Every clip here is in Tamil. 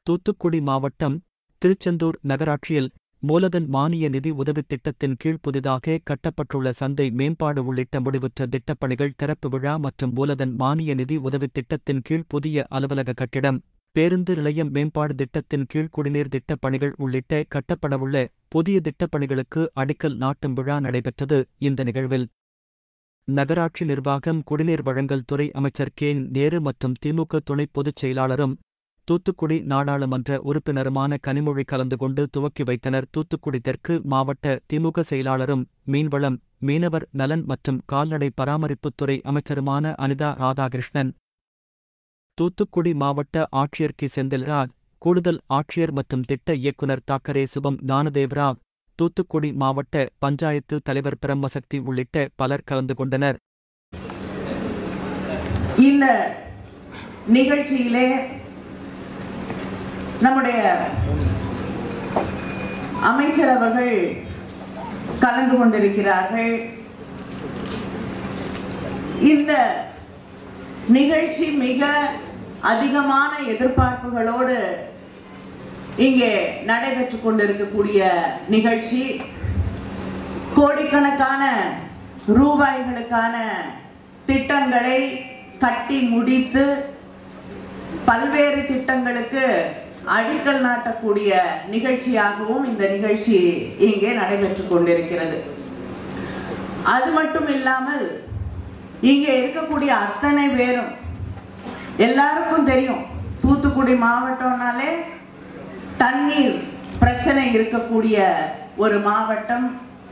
தூத்துக்குடி மாவட்டம் திருச்செந்தூர் நகராட்சியில் மூலதன் மானிய நிதி உதவித் திட்டத்தின் கீழ் புதிதாக கட்டப்பட்டுள்ள சந்தை மேம்பாடு உள்ளிட்ட முடிவுற்ற திட்டப்பணிகள் திறப்பு விழா மற்றும் மூலதன் மானிய நிதி உதவித் திட்டத்தின் கீழ் புதிய அலுவலக கட்டிடம் பேருந்து நிலையம் மேம்பாடு திட்டத்தின் கீழ் குடிநீர் திட்டப் பணிகள் உள்ளிட்ட கட்டப்படவுள்ள புதிய திட்டப்பணிகளுக்கு அடிக்கல் நாட்டும் விழா நடைபெற்றது இந்த நிகழ்வில் நகராட்சி நிர்வாகம் குடிநீர் வழங்கல் துறை அமைச்சர் கே நேரு மற்றும் திமுக துணை பொதுச் செயலாளரும் தூத்துக்குடி நாடாளுமன்ற உறுப்பினருமான கனிமொழி கலந்து கொண்டு துவக்கி வைத்தனர் தூத்துக்குடி தெற்கு மாவட்ட திமுக செயலாளரும் மீன்வளம் மீனவர் நலன் மற்றும் கால்நடை பராமரிப்புத்துறை அமைச்சருமான அனிதா ராதாகிருஷ்ணன் தூத்துக்குடி மாவட்ட ஆட்சியர் கி செந்தில்ராஜ் கூடுதல் ஆட்சியர் மற்றும் திட்ட இயக்குநர் தாக்கரே சுபம் ஞானதேவராவ் தூத்துக்குடி மாவட்ட பஞ்சாயத்து தலைவர் பிரம்மசக்தி உள்ளிட்ட பலர் கலந்து கொண்டனர் இந்த நிகழ்ச்சியிலே நம்முடைய அமைச்சர் அவர்கள் கலந்து கொண்டிருக்கிறார்கள் இந்த நிகழ்ச்சி மிக அதிகமான எதிர்பார்ப்புகளோடு இங்கே நடைபெற்றுக் கொண்டிருக்கக்கூடிய நிகழ்ச்சி கோடிக்கணக்கான ரூபாய்களுக்கான திட்டங்களை கட்டி முடித்து பல்வேறு திட்டங்களுக்கு அடிக்கல் நாட்டக்கூடிய நிகழ்ச்சியாகவும் இந்த நிகழ்ச்சி இங்கே நடைபெற்றுக் கொண்டிருக்கிறது அது மட்டும் இல்லாமல் இங்கே இருக்கக்கூடிய அத்தனை பேரும் எல்லாருக்கும் தெரியும் தூத்துக்குடி மாவட்டம்னாலே தண்ணீர் பிரச்சனை இருக்கக்கூடிய ஒரு மாவட்டம்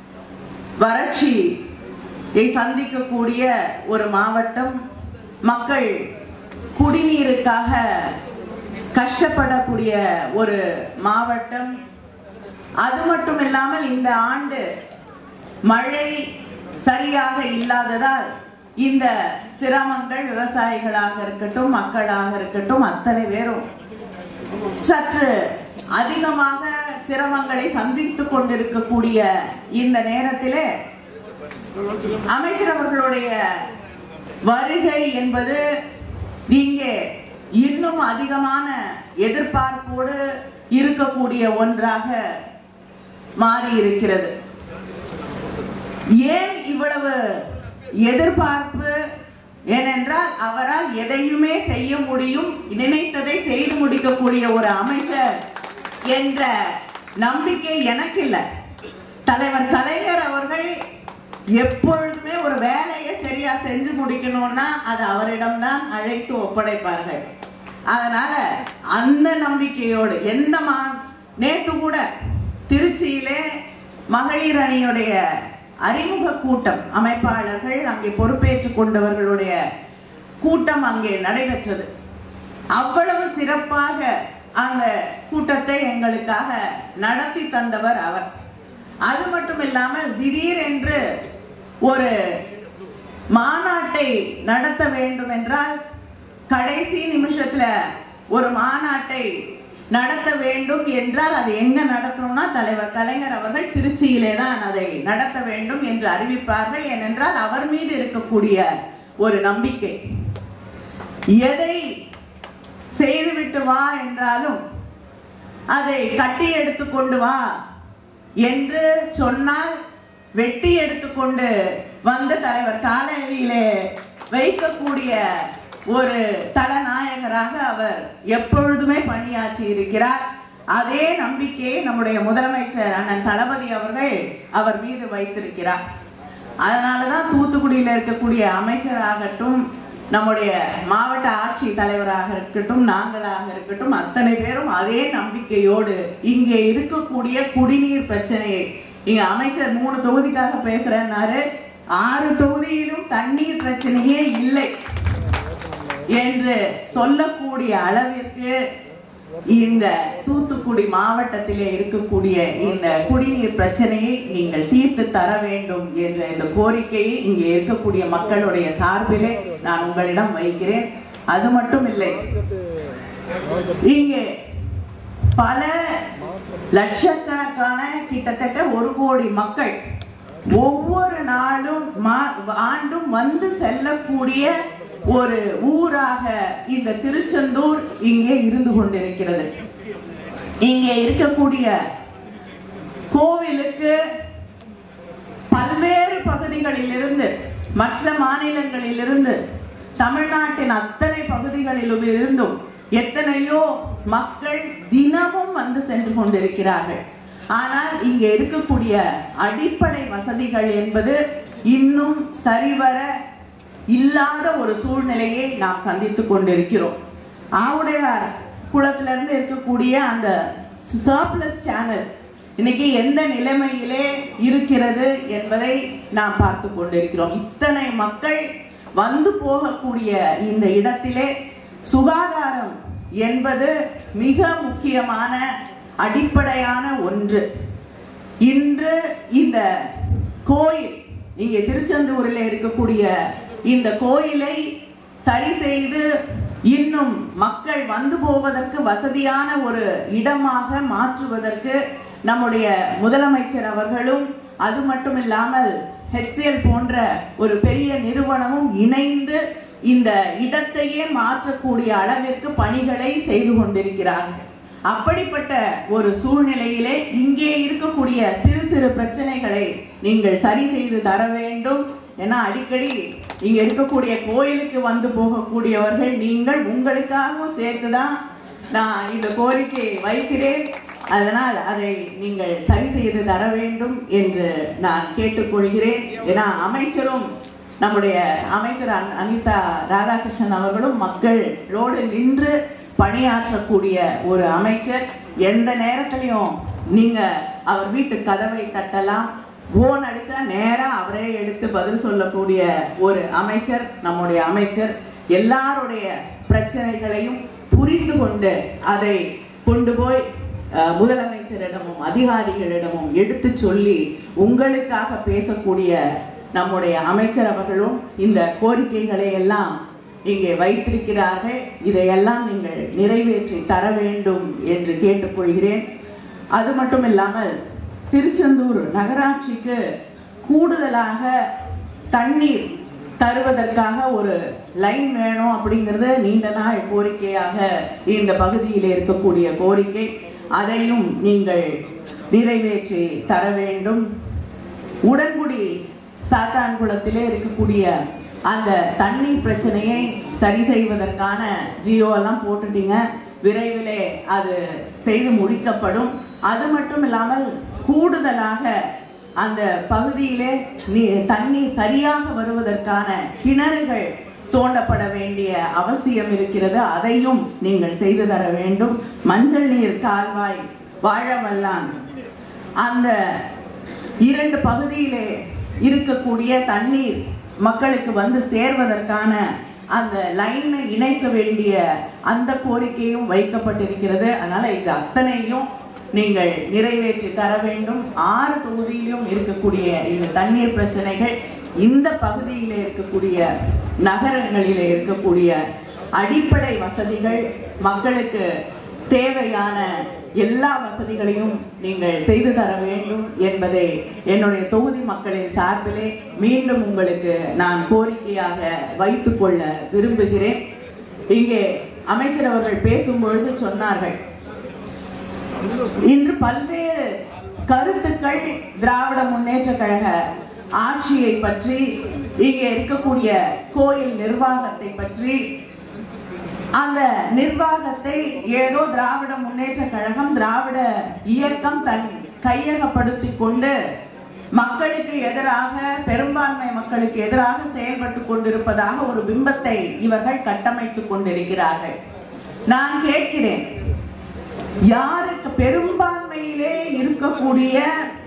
வறட்சியை சந்திக்கக்கூடிய ஒரு மாவட்டம் மக்கள் குடிநீருக்காக கஷ்டப்படக்கூடிய ஒரு மாவட்டம் அது மட்டும் இல்லாமல் இந்த ஆண்டு மழை சரியாக இல்லாததால் இந்த சிரமங்கள் விவசாயிகளாக இருக்கட்டும் மக்களாக இருக்கட்டும் அத்தனை பேரும் சற்று அதிகமாக சிரமங்களை சந்தித்துக் கொண்டிருக்கக்கூடிய இந்த நேரத்திலே அமைச்சர் அவர்களுடைய வருகை என்பது இங்கே இன்னும் அதிகமான எதிர்பார்ப்போடு இருக்கக்கூடிய ஒன்றாக மாறி இருக்கிறது ஏன் இவ்வளவு எதிர்பார்ப்பு ஏனென்றால் அவரால் எதையுமே செய்ய முடியும் நினைத்ததை செய்து முடிக்கக்கூடிய ஒரு அமைச்சர் என்ற நம்பிக்கை எனக்கு இல்லை தலைவர் கலைஞர் அவர்கள் எப்பொழுதுமே ஒரு வேலையை சரியா செஞ்சு முடிக்கணும்னா அது அவரிடம்தான் அழைத்து ஒப்படைப்பார்கள் அதனால அந்த நம்பிக்கையோடு எந்த மா நேத்து கூட திருச்சியிலே மகளிர் அணியுடைய அறிமுக கூட்டம் அமைப்பாளர்கள் அங்கே பொறுப்பேற்றுக் கொண்டவர்களுடைய கூட்டம் அங்கே நடைபெற்றது அவ்வளவு சிறப்பாக அந்த கூட்டத்தை எங்களுக்காக நடத்தி தந்தவர் அவர் அது மட்டும் இல்லாமல் திடீரென்று ஒரு மாநாட்டை நடத்த வேண்டும் என்றால் கடைசி நிமிஷத்துல ஒரு மாநாட்டை நடத்த வேண்டும் என்றால் அது எங்க நடத்தணும்னா தலைவர் கலைஞர் அவர்கள் திருச்சியிலே தான் அதை நடத்த வேண்டும் என்று அறிவிப்பார்கள் ஏனென்றால் அவர் மீது இருக்கக்கூடிய ஒரு நம்பிக்கை எதை செய்துவிட்டு வா என்றாலும் அதை கட்டி எடுத்துக்கொண்டு வா என்று சொன்னால் வெட்டி எடுத்துக்கொண்டு வந்து தலைவர் காலடியிலே வைக்கக்கூடிய ஒரு தலநாயகராக அவர் எப்பொழுதுமே பணியாற்றி இருக்கிறார் அதே நம்பிக்கையை நம்முடைய முதலமைச்சர் அண்ணன் தளபதி அவர்கள் அவர் மீது வைத்திருக்கிறார் அதனாலதான் தூத்துக்குடியில் இருக்கக்கூடிய அமைச்சராகட்டும் நம்முடைய மாவட்ட ஆட்சி தலைவராக இருக்கட்டும் நாங்களாக இருக்கட்டும் அத்தனை பேரும் அதே நம்பிக்கையோடு இங்கே இருக்கக்கூடிய குடிநீர் பிரச்சனையை இங்க அமைச்சர் மூணு தொகுதிக்காக பேசுறேன்னாரு ஆறு தொகுதியிலும் தண்ணீர் பிரச்சனையே இல்லை என்று சொல்லக்கூடிய அளவிற்கு இந்த தூத்துக்குடி மாவட்டத்திலே இருக்கக்கூடிய இந்த குடிநீர் பிரச்சனையை நீங்கள் தீர்த்து தர வேண்டும் என்ற இந்த கோரிக்கையை இங்கே இருக்கக்கூடிய மக்களுடைய சார்பிலே நான் உங்களிடம் வைக்கிறேன் அது மட்டும் இல்லை இங்கே பல லட்சக்கணக்கான கிட்டத்தட்ட ஒரு கோடி மக்கள் ஒவ்வொரு நாளும் மா- ஆண்டும் வந்து செல்லக்கூடிய ஒரு ஊராக இந்த திருச்செந்தூர் இங்கே இருந்து கொண்டிருக்கிறது இங்கே இருக்கக்கூடிய கோவிலுக்கு பல்வேறு பகுதிகளிலிருந்து மற்ற மாநிலங்களிலிருந்து தமிழ்நாட்டின் அத்தனை பகுதிகளிலும் இருந்தும் எத்தனையோ மக்கள் தினமும் வந்து சென்று கொண்டிருக்கிறார்கள் ஆனால் இங்கே இருக்கக்கூடிய அடிப்படை வசதிகள் என்பது இன்னும் சரிவர இல்லாத ஒரு சூழ்நிலையை நாம் சந்தித்துக் கொண்டிருக்கிறோம் ஆவுடையார் குளத்திலிருந்து இருக்கக்கூடிய அந்த சர்ப்ளஸ் சேனல் இன்னைக்கு எந்த நிலைமையிலே இருக்கிறது என்பதை நாம் பார்த்து கொண்டிருக்கிறோம் இத்தனை மக்கள் வந்து போகக்கூடிய இந்த இடத்திலே சுகாதாரம் என்பது மிக முக்கியமான அடிப்படையான ஒன்று இன்று இந்த கோயில் இங்கே திருச்செந்தூரில் இருக்கக்கூடிய இந்த கோயிலை சரி செய்து இன்னும் மக்கள் வந்து போவதற்கு வசதியான ஒரு இடமாக மாற்றுவதற்கு நம்முடைய முதலமைச்சர் அவர்களும் அது மட்டும் இல்லாமல் ஹெச்சிஎல் போன்ற ஒரு பெரிய நிறுவனமும் இணைந்து இந்த இடத்தையே மாற்றக்கூடிய அளவிற்கு பணிகளை செய்து கொண்டிருக்கிறார்கள் அப்படிப்பட்ட ஒரு சூழ்நிலையிலே இங்கே இருக்கக்கூடிய சிறு சிறு பிரச்சனைகளை நீங்கள் சரி செய்து தர வேண்டும் ஏன்னா அடிக்கடி இங்க இருக்கக்கூடிய கோயிலுக்கு வந்து போகக்கூடியவர்கள் நீங்கள் உங்களுக்காகவும் சேர்த்துதான் நான் இந்த கோரிக்கையை வைக்கிறேன் அதனால் அதை நீங்கள் சரி செய்து தர வேண்டும் என்று நான் கேட்டுக்கொள்கிறேன் ஏன்னா அமைச்சரும் நம்முடைய அமைச்சர் அன்- அனிதா ராதாகிருஷ்ணன் அவர்களும் மக்களோடு நின்று பணியாற்றக்கூடிய ஒரு அமைச்சர் எந்த நேரத்திலையும் நீங்க அவர் வீட்டு கதவை தட்டலாம் போன் அடிச்சா நேரா அவரே எடுத்து பதில் சொல்லக்கூடிய ஒரு அமைச்சர் நம்முடைய அமைச்சர் எல்லாருடைய பிரச்சனைகளையும் புரிந்து கொண்டு அதை கொண்டு போய் அஹ், முதலமைச்சரிடமும் அதிகாரிகளிடமும் எடுத்து சொல்லி உங்களுக்காக பேசக்கூடிய நம்முடைய அமைச்சர் அவர்களும் இந்த கோரிக்கைகளை எல்லாம் இங்கே வைத்திருக்கிறார்கள் இதையெல்லாம் நீங்கள் நிறைவேற்றி தர வேண்டும் என்று கேட்டுக்கொள்கிறேன் அது மட்டும் இல்லாமல் திருச்செந்தூர் நகராட்சிக்கு கூடுதலாக தண்ணீர் தருவதற்காக ஒரு லைன் வேணும் அப்படிங்கிறது நீண்ட நாள் கோரிக்கையாக இந்த பகுதியில் இருக்கக்கூடிய கோரிக்கை அதையும் நீங்கள் நிறைவேற்றி தர வேண்டும் உடன்குடி சாத்தான்குளத்திலே இருக்கக்கூடிய அந்த தண்ணீர் பிரச்சனையை சரி செய்வதற்கான ஜியோ எல்லாம் போட்டுட்டீங்க விரைவிலே அது செய்து முடிக்கப்படும் அது மட்டும் இல்லாமல் கூடுதலாக அந்த பகுதியிலே நீ- தண்ணீர் சரியாக வருவதற்கான கிணறுகள் தோண்டப்பட வேண்டிய அவசியம் இருக்கிறது அதையும் நீங்கள் செய்து தர வேண்டும் மஞ்சள் நீர் கால்வாய் வாழவல்லான் அந்த இரண்டு பகுதியிலே இருக்கக்கூடிய தண்ணீர் மக்களுக்கு வந்து சேர்வதற்கான அந்த லைனை இணைக்க வேண்டிய அந்த கோரிக்கையும் வைக்கப்பட்டிருக்கிறது அதனால இது அத்தனையும் நீங்கள் நிறைவேற்றி தர வேண்டும் ஆறு தொகுதியிலும் இருக்கக்கூடிய இந்த தண்ணீர் பிரச்சனைகள் இந்த பகுதியில் இருக்கக்கூடிய நகரங்களில் இருக்கக்கூடிய அடிப்படை வசதிகள் மக்களுக்கு தேவையான எல்லா வசதிகளையும் நீங்கள் செய்து தர வேண்டும் என்பதை என்னுடைய தொகுதி மக்களின் சார்பிலே மீண்டும் உங்களுக்கு நான் கோரிக்கையாக வைத்துக்கொள்ள விரும்புகிறேன் இங்கே அமைச்சர் அவர்கள் பேசும்பொழுது சொன்னார்கள் இன்று பல்வேறு கருத்துக்கள் திராவிட முன்னேற்ற கழக ஆட்சியை பற்றி இங்கே இருக்கக்கூடிய கோயில் நிர்வாகத்தை பற்றி அந்த நிர்வாகத்தை ஏதோ திராவிட முன்னேற்ற கழகம் திராவிட இயக்கம் தன் கையகப்படுத்தி கொண்டு மக்களுக்கு எதிராக பெரும்பான்மை மக்களுக்கு எதிராக செயல்பட்டு கொண்டிருப்பதாக ஒரு பிம்பத்தை இவர்கள் கட்டமைத்துக் கொண்டிருக்கிறார்கள் நான் கேட்கிறேன் யாருக்கு பெரும்பான்மையிலே இருக்கக்கூடிய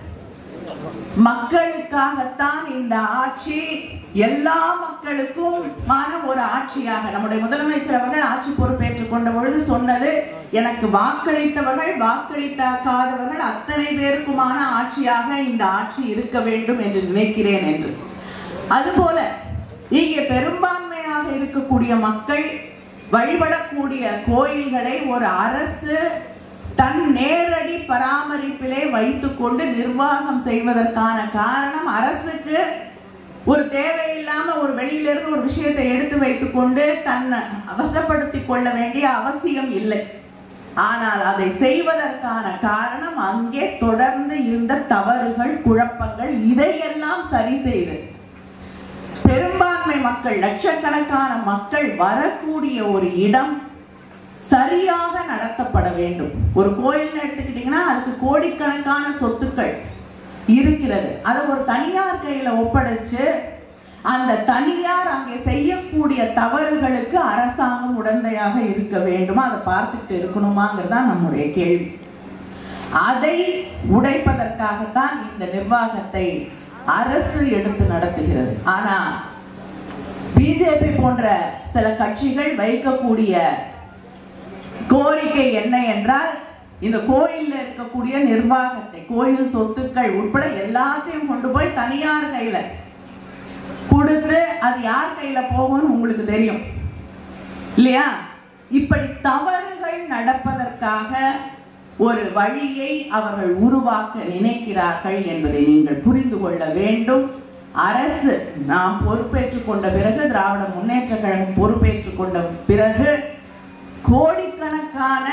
மக்களுக்காகத்தான் இந்த ஆட்சி எல்லா மக்களுக்கும் மான ஒரு ஆட்சியாக நம்முடைய முதலமைச்சர் அவர்கள் ஆட்சி பொறுப்பேற்றுக் கொண்ட பொழுது சொன்னது எனக்கு வாக்களித்தவர்கள் வாக்களித்தாக்காதவர்கள் அத்தனை பேருக்குமான ஆட்சியாக இந்த ஆட்சி இருக்க வேண்டும் என்று நினைக்கிறேன் என்று அதுபோல இங்கே பெரும்பான்மையாக இருக்கக்கூடிய மக்கள் வழிபடக்கூடிய கோயில்களை ஒரு அரசு தன் நேரடி பராமரிப்பிலே வைத்துக்கொண்டு நிர்வாகம் செய்வதற்கான காரணம் அரசுக்கு ஒரு தேவையில்லாம ஒரு வெளியில இருந்து ஒரு விஷயத்தை எடுத்து வைத்துக்கொண்டு தன்னை அவசப்படுத்திக் கொள்ள வேண்டிய அவசியம் இல்லை ஆனால் அதை செய்வதற்கான காரணம் அங்கே தொடர்ந்து இருந்த தவறுகள் குழப்பங்கள் இதையெல்லாம் சரி செய்து பெரும்பான்மை மக்கள் லட்சக்கணக்கான மக்கள் வரக்கூடிய ஒரு இடம் சரியாக நடத்தப்பட வேண்டும் ஒரு கோயில்னு எடுத்துக்கிட்டீங்கன்னா அதுக்கு கோடிக்கணக்கான சொத்துக்கள் இருக்கிறது அதை ஒரு தனியார் கையில ஒப்படைச்சு அந்த தனியார் அங்கே செய்யக்கூடிய தவறுகளுக்கு அரசாங்கம் உடந்தையாக இருக்க வேண்டுமா அதை பார்த்துட்டு இருக்கணுமாங்கிறது தான் நம்முடைய கேள்வி அதை உடைப்பதற்காகத்தான் இந்த நிர்வாகத்தை அரசு எடுத்து நடத்துகிறது ஆனா பிஜேபி போன்ற சில கட்சிகள் வைக்கக்கூடிய கோரிக்கை என்ன என்றால் இந்த கோயில்ல இருக்கக்கூடிய நிர்வாகத்தை கோயில் சொத்துக்கள் உட்பட எல்லாத்தையும் கொண்டு போய் தனியார் கையில கொடுத்து அது யார் கையில போகும்னு உங்களுக்கு தெரியும் இல்லையா இப்படி தவறுகள் நடப்பதற்காக ஒரு வழியை அவர்கள் உருவாக்க நினைக்கிறார்கள் என்பதை நீங்கள் புரிந்து கொள்ள வேண்டும் அரசு நாம் பொறுப்பேற்றுக் கொண்ட பிறகு திராவிட முன்னேற்ற கழகம் பொறுப்பேற்றுக் கொண்ட பிறகு கோடிக்கணக்கான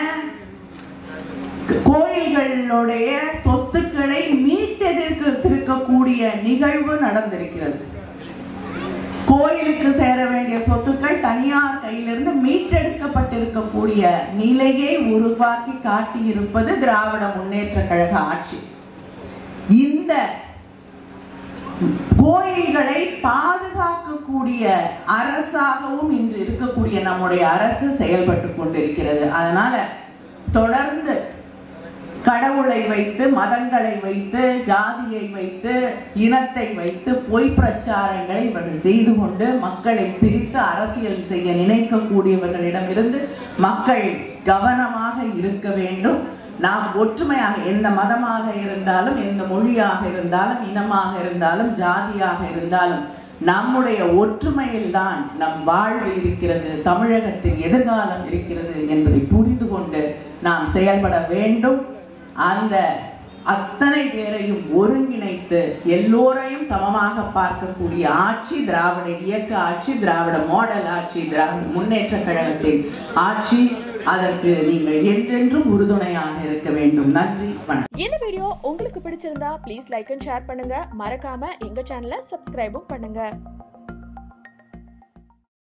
கோயில்களுடைய சொத்துக்களை மீட்டெடுக்கக்கூடிய நிகழ்வு நடந்திருக்கிறது கோயிலுக்கு சேர வேண்டிய சொத்துக்கள் தனியார் கையிலிருந்து மீட்டெடுக்கப்பட்டிருக்கக்கூடிய நிலையை உருவாக்கி காட்டியிருப்பது திராவிட முன்னேற்ற கழக ஆட்சி இந்த கோயில்களை பாதுகாக்கக்கூடிய அரசாகவும் இன்று இருக்கக்கூடிய நம்முடைய அரசு செயல்பட்டு கொண்டிருக்கிறது அதனால தொடர்ந்து கடவுளை வைத்து மதங்களை வைத்து ஜாதியை வைத்து இனத்தை வைத்து பொய் பிரச்சாரங்களை இவர்கள் செய்து கொண்டு மக்களை பிரித்து அரசியல் செய்ய நினைக்கக்கூடியவர்களிடமிருந்து மக்கள் கவனமாக இருக்க வேண்டும் நாம் ஒற்றுமையாக எந்த மதமாக இருந்தாலும் எந்த மொழியாக இருந்தாலும் இனமாக இருந்தாலும் ஜாதியாக இருந்தாலும் நம்முடைய ஒற்றுமையில் தான் நம் வாழ்வு இருக்கிறது தமிழகத்தின் எதிர்காலம் இருக்கிறது என்பதை புரிந்து கொண்டு நாம் செயல்பட வேண்டும் அந்த அத்தனை பேரையும் ஒருங்கிணைத்து எல்லோரையும் சமமாக பார்க்கக்கூடிய ஆட்சி திராவிட இயக்க ஆட்சி திராவிட மாடல் ஆட்சி திராவிட முன்னேற்ற கழகத்தின் ஆட்சி அதற்கு நீங்கள் என்றென்றும் உறுதுணையாக இருக்க வேண்டும் நன்றி வணக்கம் இந்த வீடியோ உங்களுக்கு பிடிச்சிருந்தா ப்ளீஸ் லைக் அண்ட் ஷேர் பண்ணுங்க மறக்காம எங்க சேனலை சப்ஸ்கிரைபும் பண்ணுங்க